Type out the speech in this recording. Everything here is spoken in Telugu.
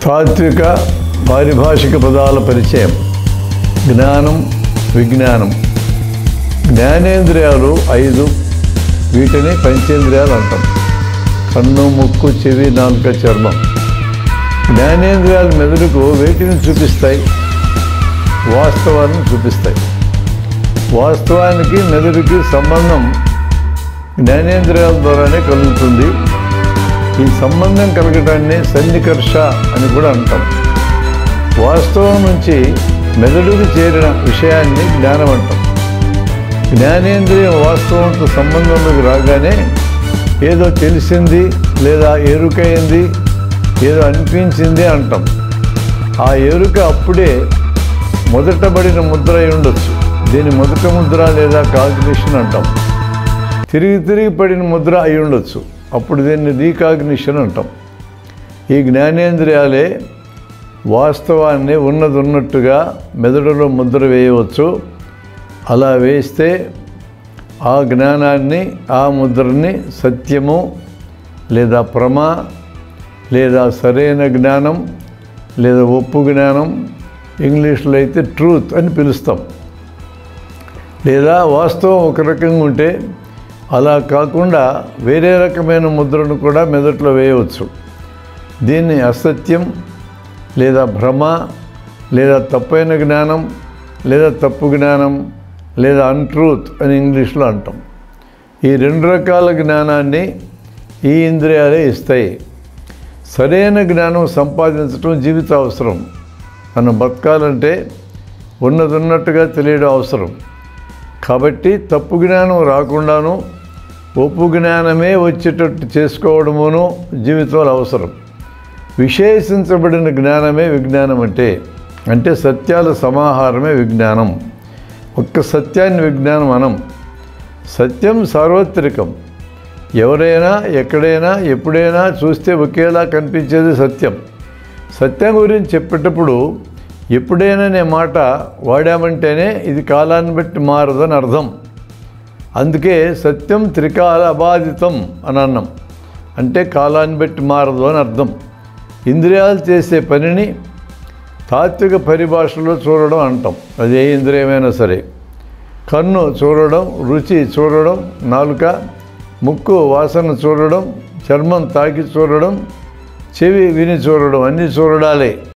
తాత్విక పారిభాషిక పదాల పరిచయం జ్ఞానం విజ్ఞానం జ్ఞానేంద్రియాలు ఐదు వీటిని పంచేంద్రియాలు అంటాం కన్ను ముక్కు చెవి నాలుక చర్మం జ్ఞానేంద్రియాలు మెదడుకు వేటిని చూపిస్తాయి వాస్తవాన్ని చూపిస్తాయి వాస్తవానికి మెదడుకి సంబంధం జ్ఞానేంద్రియాల ద్వారానే కలుగుతుంది ఈ సంబంధం కలగటాన్ని సన్నికర్ష అని కూడా అంటాం వాస్తవం నుంచి మెదడుకు చేరిన విషయాన్ని జ్ఞానం అంటాం జ్ఞానేంద్రియం వాస్తవంతో సంబంధంలోకి రాగానే ఏదో తెలిసింది లేదా ఎరుకైంది ఏదో అనిపించింది అంటాం ఆ ఎరుక అప్పుడే మొదటబడిన ముద్ర అయి ఉండొచ్చు దీని మొదట ముద్ర లేదా కాగ్నిషన్ అంటాం తిరిగి తిరిగి పడిన ముద్ర అయి ఉండొచ్చు అప్పుడు దీన్ని రీకాగ్నిషన్ అంటాం ఈ జ్ఞానేంద్రియాలే వాస్తవాన్ని ఉన్నది ఉన్నట్టుగా మెదడులో ముద్ర వేయవచ్చు అలా వేస్తే ఆ జ్ఞానాన్ని ఆ ముద్రని సత్యము లేదా ప్రమ లేదా సరైన జ్ఞానం లేదా ఒప్పు జ్ఞానం ఇంగ్లీష్లో అయితే ట్రూత్ అని పిలుస్తాం లేదా వాస్తవం ఒక రకంగా ఉంటే అలా కాకుండా వేరే రకమైన ముద్రను కూడా మెదట్లో వేయవచ్చు దీన్ని అసత్యం లేదా భ్రమ లేదా తప్పైన జ్ఞానం లేదా తప్పు జ్ఞానం లేదా అన్ట్రూత్ అని ఇంగ్లీష్లో అంటాం ఈ రెండు రకాల జ్ఞానాన్ని ఈ ఇంద్రియాలే ఇస్తాయి సరైన జ్ఞానం సంపాదించడం జీవిత అవసరం మనం బతకాలంటే ఉన్నది ఉన్నట్టుగా తెలియడం అవసరం కాబట్టి తప్పు జ్ఞానం రాకుండాను ఒప్పు జ్ఞానమే వచ్చేటట్టు చేసుకోవడమును జీవితంలో అవసరం విశేషించబడిన జ్ఞానమే విజ్ఞానం అంటే అంటే సత్యాల సమాహారమే విజ్ఞానం ఒక్క సత్యాన్ని విజ్ఞానం అనం సత్యం సార్వత్రికం ఎవరైనా ఎక్కడైనా ఎప్పుడైనా చూస్తే ఒకేలా కనిపించేది సత్యం సత్యం గురించి చెప్పేటప్పుడు ఎప్పుడైనా నే మాట వాడామంటేనే ఇది కాలాన్ని బట్టి మారదని అర్థం అందుకే సత్యం త్రికాల అబాధితం అని అన్నాం అంటే కాలాన్ని బట్టి మారదు అని అర్థం ఇంద్రియాలు చేసే పనిని తాత్విక పరిభాషలో చూడడం అంటాం అది ఏ ఇంద్రియమైనా సరే కన్ను చూడడం రుచి చూడడం నాలుక ముక్కు వాసన చూడడం చర్మం తాకి చూడడం చెవి విని చూడడం అన్నీ చూడడాలే